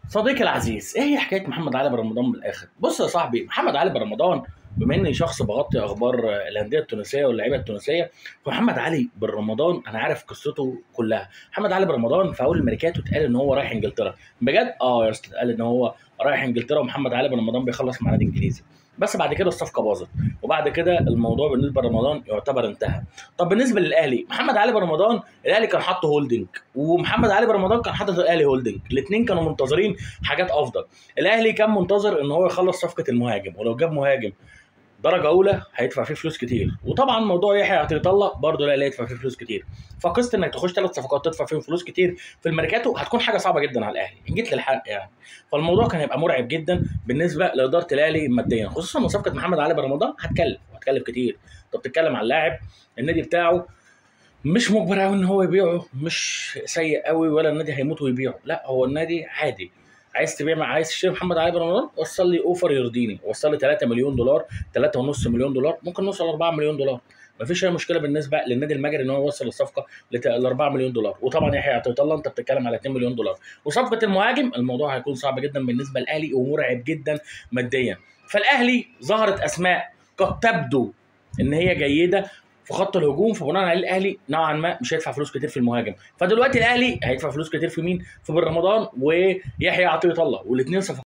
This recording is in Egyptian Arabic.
صديقي العزيز ايه هي حكايه محمد علي بن رمضان من الاخر بص يا صاحبي محمد علي بن رمضان بما اني شخص بغطي اخبار الانديه التونسيه واللعيبه التونسيه فمحمد علي بن رمضان انا عارف قصته كلها محمد علي بن رمضان في اول الميركاتو اتقال ان هو رايح انجلترا بجد اه يا اسطى اتقال ان هو رايح انجلترا ومحمد علي بن رمضان بيخلص مع نادي انجليزي بس بعد كده الصفقه باظت وبعد كده الموضوع بالنسبه لرمضان يعتبر انتهى طب بالنسبه للاهلي محمد علي بن رمضان الاهلي كان حاطه هولدنج ومحمد علي بن رمضان كان حاطط الاهلي هولدنج الاثنين كانوا منتظرين حاجات افضل الاهلي كان منتظر ان هو يخلص صفقه المهاجم ولو جاب مهاجم درجه اولى هيدفع فيه فلوس كتير وطبعا موضوع يحيى عطيه الله برضه لا يدفع فيه فلوس كتير فقصه انك تخش ثلاث صفقات تدفع فيهم فلوس كتير في الميركاتو هتكون حاجه صعبه جدا على الاهلي ان جيت للحق يعني فالموضوع كان هيبقى مرعب جدا بالنسبه لاداره الاهلي ماديا خصوصا ان صفقه محمد علي بن رمضان هتكلف وهتكلف كتير انت بتتكلم عن لاعب النادي بتاعه مش مجبر قوي ان هو يبيعه مش سيء قوي ولا النادي هيموت ويبيعه لا هو النادي عادي عايز تبيع مع عايز تشتري محمد علي بن رمضان وصل لي اوفر يرضيني وصل لي 3 مليون دولار 3.5 مليون دولار ممكن نوصل 4 مليون دولار مفيش اي مشكله بالنسبه للنادي المجري ان هو يوصل الصفقه ل 4 مليون دولار وطبعا يحيى عطيه الله انت بتتكلم على 2 مليون دولار وصفقه المهاجم الموضوع هيكون صعب جدا بالنسبه للاهلي ومرعب جدا ماديا فالاهلي ظهرت اسماء قد تبدو ان هي جيده في خط الهجوم فبناء عليه الاهلي نوعا ما مش هيدفع فلوس كتير في المهاجم فدلوقتي الاهلي هيدفع فلوس كتير في مين في بن رمضان ويحيى عطيه الله والاثنين صفقات